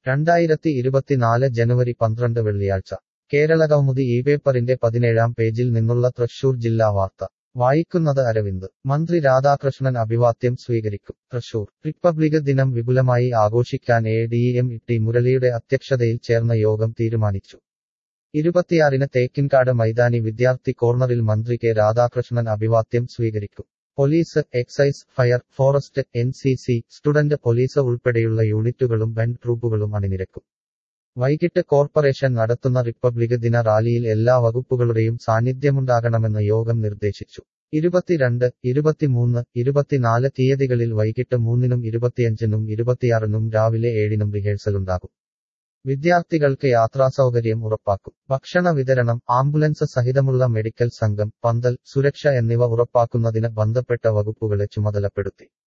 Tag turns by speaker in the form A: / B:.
A: രണ്ടായിരത്തി ഇരുപത്തിനാല് ജനുവരി പന്ത്രണ്ട് വെള്ളിയാഴ്ച കേരളകൗമുദി ഈ പേപ്പറിന്റെ പതിനേഴാം പേജിൽ നിന്നുള്ള തൃശൂർ ജില്ലാ വാർത്ത വായിക്കുന്നത് അരവിന്ദ് മന്ത്രി രാധാകൃഷ്ണൻ അഭിവാദ്യം സ്വീകരിക്കും തൃശൂർ റിപ്പബ്ലിക് ദിനം വിപുലമായി ആഘോഷിക്കാൻ എ ഡി എം ടി മുരളിയുടെ അധ്യക്ഷതയിൽ ചേർന്ന യോഗം തീരുമാനിച്ചു ഇരുപത്തിയാറിന് തേക്കിൻകാട് മൈതാനി വിദ്യാർത്ഥി കോർണറിൽ മന്ത്രി കെ രാധാകൃഷ്ണൻ അഭിവാദ്യം സ്വീകരിക്കും police excise fire forest N C C student police ഉൾപ്പെടെയുള്ള യൂണിറ്റുകളും ബാൻഡ് ട്രൂപ്പുകളും അണിനിരക്കും വൈകിട്ട് കോർപ്പറേഷൻ നടത്തുന്ന റിപ്പബ്ലിക് ദിന റാലിയിൽ എല്ലാ വകുപ്പുകളുടെയും സാന്നിധ്യമുണ്ടാകണമെന്ന് യോഗം നിർദ്ദേശിച്ചു ഇരുപത്തിരണ്ട് ഇരുപത്തിമൂന്ന് ഇരുപത്തിനാല് തീയതികളിൽ വൈകിട്ട് മൂന്നിനും ഇരുപത്തിയഞ്ചിനും ഇരുപത്തിയാറിനും രാവിലെ ഏഴിനും റിഹേഴ്സലുണ്ടാകും വിദ്യാർത്ഥികൾക്ക് യാത്രാസൗകര്യം ഉറപ്പാക്കും ഭക്ഷണ വിതരണം ആംബുലൻസ് സഹിതമുള്ള മെഡിക്കൽ സംഘം പന്തൽ സുരക്ഷ എന്നിവ ഉറപ്പാക്കുന്നതിന് ബന്ധപ്പെട്ട വകുപ്പുകളെ ചുമതലപ്പെടുത്തി